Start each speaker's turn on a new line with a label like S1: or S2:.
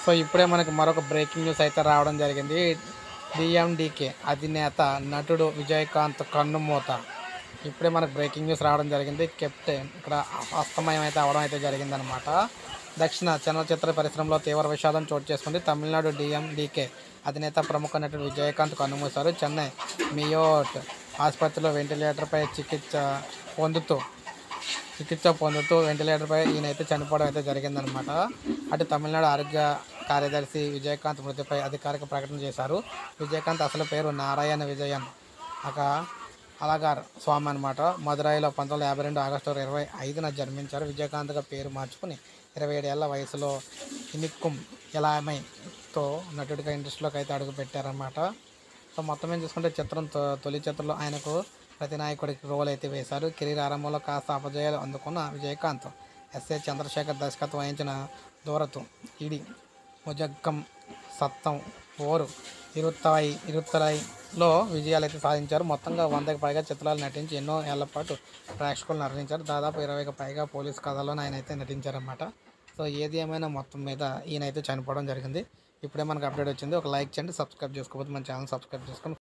S1: so ఇప్పుడే మనకి మరొక బ్రేకింగ్ న్యూస్ అయితే రావడం జరిగింది డిఎండికే అధినేత నటుడు విజయకాంత్ కన్నుమూత ఇప్పుడే మనకు బ్రేకింగ్ న్యూస్ రావడం జరిగింది కెప్టెన్ ఇక్కడ అస్తమయం అయితే అవడం అయితే జరిగిందనమాట దక్షిణ చలనచిత్ర పరిశ్రమలో తీవ్ర విషాదం చోటు చేసుకుంది తమిళనాడు డిఎండికే అధినేత ప్రముఖ నటుడు విజయకాంత్ కన్నుమూశారు చెన్నై మియోట్ ఆసుపత్రిలో వెంటిలేటర్పై చికిత్స పొందుతూ చికిత్స పొందుతూ వెంటిలేటర్పై ఈయనైతే చనిపోవడం అయితే జరిగిందనమాట అటు తమిళనాడు ఆరోగ్య కార్యదర్శి విజయకాంత్ మృతిపై అధికారిక ప్రకటన చేశారు విజయకాంత్ అసలు పేరు నారాయణ విజయన్ ఒక అలగార్ స్వామి అనమాట మదురైలో పంతొమ్మిది వందల యాభై రెండు ఆగస్టు ఇరవై ఐదున జన్మించారు విజయకాంత్గా పేరు మార్చుకుని ఇరవై ఏడేళ్ల వయసులో ఇనిక్కుం ఎలామైతో నటుడిగా ఇండస్ట్రీలోకి అయితే అడుగు పెట్టారనమాట సో మొత్తం ఏం చూసుకుంటే చిత్రం తొ- తొలి చిత్రంలో ఆయనకు ప్రతినాయకుడికి రోల్ అయితే వేశారు కెరీర్ ఆరంభంలో కాస్త అపజయాలు అందుకున్న విజయకాంత్ ఎస్ఏ చంద్రశేఖర్ దర్శకత్వం వహించిన దూరతు ఇడి ముజగ్గం సత్తం ఓరు ఇరుత్తై ఇరుత్తరైలో విజయాలు అయితే సాధించారు మొత్తంగా వందకి పైగా చిత్రాలు నటించి ఎన్నో ఏళ్ల పాటు ప్రేక్షకులు నటించారు దాదాపు ఇరవైకి పైగా పోలీస్ కథల్లో ఆయన అయితే నటించారన్నమాట సో ఏది ఏమైనా మొత్తం మీద ఈయన అయితే చనిపోవడం జరిగింది ఇప్పుడే మనకు అప్డేట్ వచ్చింది ఒక లైక్ చేయండి సబ్స్క్రైబ్ చేసుకోకపోతే మన ఛానల్ సబ్స్క్రైబ్ చేసుకొని